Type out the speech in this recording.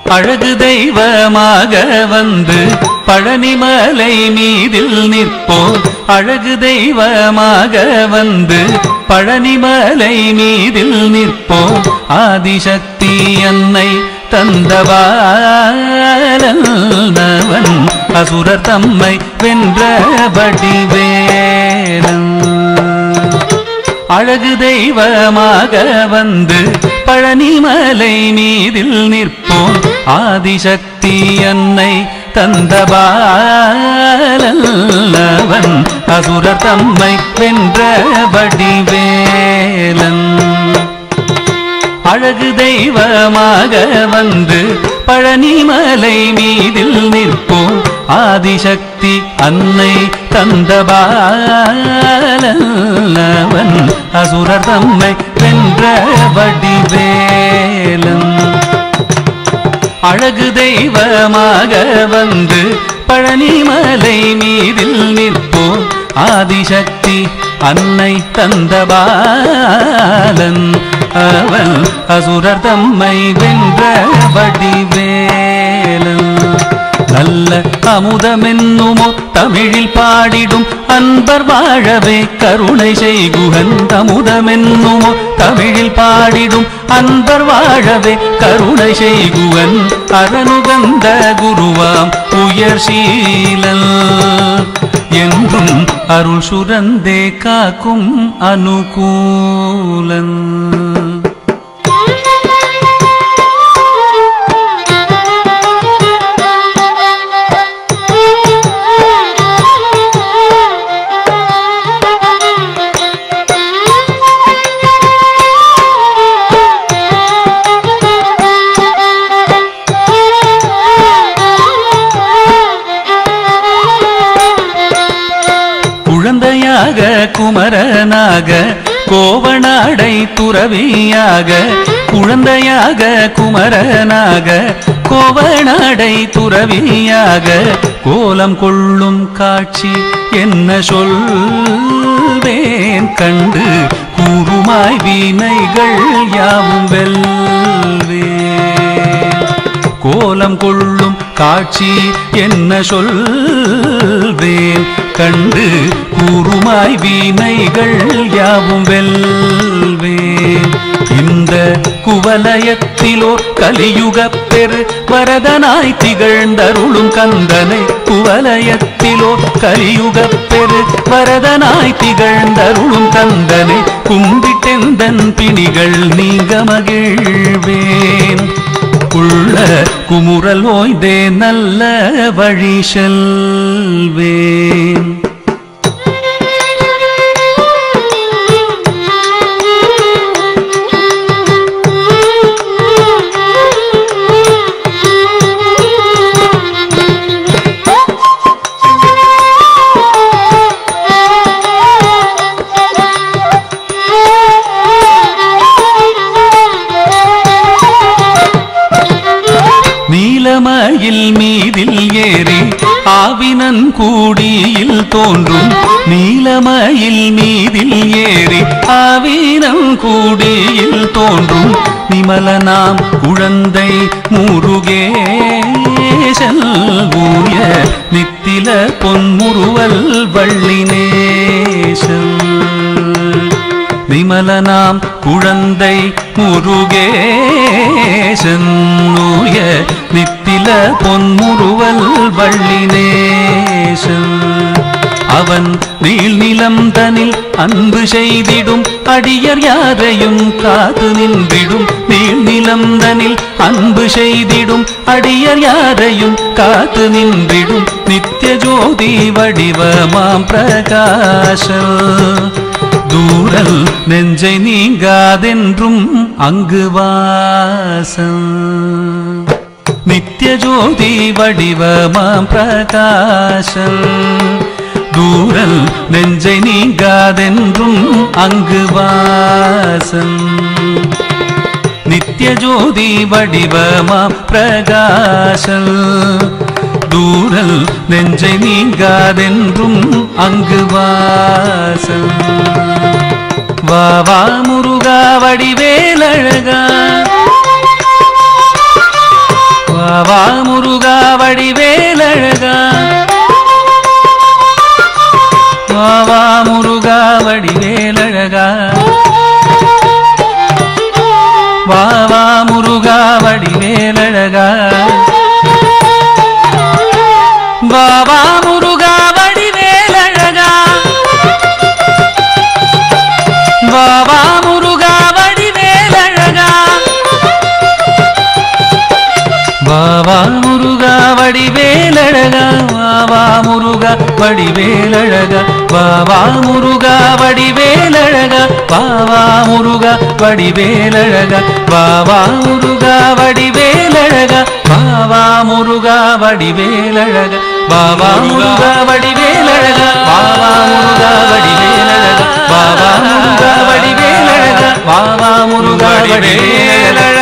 அழகு தெய்வமாக வந்து பழனிமலை மீதில் நிற்போம் அழகு தெய்வமாக வந்து பழனிமலை மீதில் நிற்போம் ஆதிசக்தி அன்னை தந்தவாளவன் அசுரர் தம்மை வென்றபடி வேலன் அழகு தெய்வமாக வந்து பழனிமலை மீதில் நிற்போம் ஆதிசக்தி அன்னை தந்தபாலவன் அசுரர் தம்மை வென்றபடி வேலன் அழகு தெய்வமாக வந்து பழனிமலை மீதில் நிற்போம் ஆதிசக்தி அன்னை தந்தபாலவன் அசுரர் தம்மை வென்ற வடிவேலன் அழகு தெய்வமாக வந்து பழனிமலை மீதில் நிற்போம் ஆதிசக்தி அன்னை தந்தபாலன் அவன் அசுரர் தம்மை வென்ற வடிவேலன் நல்ல அமுதமென்னுமோ தமிழில் பாடிடும் அன்பர் வாழவே கருணை செய்குகன் அமுதமென்னுமோ தமிழில் பாடிடும் அன்பர் வாழவே கருணை செய்குவன் அரணுகந்த குருவாம் உயர் சீலல் என்றும் அருள் சுரந்தே காக்கும் அனுகூலன் குழந்தையாக குமரனாக கோவனாடை துறவியாக குழந்தையாக குமரனாக கோவனாடை துறவியாக கோலம் கொள்ளும் காட்சி என்ன சொல்வேன் கண்டு கூறுமாய் வீணைகள் யாவும் வெல்வேன் கோலம் கொள்ளும் காட்சி என்ன சொல்வேன் கண்டு கூறுமாய் வீணைகள் யாவும் வெல்வேன் இந்த குவலயத்திலோ கலியுகப் பெரு வரதனாய் திகழ்ந்தருளும் கந்தனை குவலயத்திலோ கலியுகப் பெரு வரதனாய் திகழ்ந்தருளும் கந்தனை கும்பிட்டெந்தன் பிணிகள் நீங்க மகிழ்வேன் உள்ள குமுறல் ஓய்தே நல்ல வழி செல்வேன் நீலமயில் மீதில் ஏறி ஆவினன் கூடியில் தோன்றும் நீலமயில் மீதில் ஏறி ஆவினன் கூடியில் தோன்றும் நிமலனாம் குழந்தை முருகேசல் ஊய நித்தில பொன்முருவல் வள்ளினேசல் விமலனாம் குழந்தை முருகேசன் நோய நித்தில பொன்முருவல் வள்ளினேசன் அவன் நீள் நிலம் தனில் அன்பு செய்திடும் அடியர் யாரையும் காத்து நின்றிடும் நீள் நிலம் தனில் அன்பு செய்திடும் அடியர் யாரையும் காத்து நின்றிடும் நித்திய ஜோதி வடிவமாம் பிரகாச தூரல் நெஞ்சை நீங்காதென்றும் அங்கு வாசம் நித்திய ஜோதி வடிவமாம் பிரகாசம் தூரல் நெஞ்சை நீங்காதென்றும் அங்கு வாசம் நித்திய ஜோதி வடிவமாம் பிரகாசல் தூரல் நெஞ்சை நீங்காதென்றும் அங்கு வாசல் வா வா முருகா வடிவேலழகா வா வாவா முருகா வடிவேலழகா வாவா முருகா வடிவேலழகா வாவா முருகா வடிவேலழகா வாவா முருகா வடிவேலழகா வாவா முருகா வடிவேலழகா வாவா முருகா வடிவேலழகா வாவா முருகா வடிவேலழகா வாவா முருகா வடிவேலழகா வாவா முருகா வடிவேலழகா வாவா முருகா வடிவேலழகா வாவா முருகா வடிவேலழகா வாவா முருகா வடிவேலழகா வாவா முருகா வடிவேலழகா வாவா முருகா வடிவேலழகா வாவா முருகா வடிவேலழகா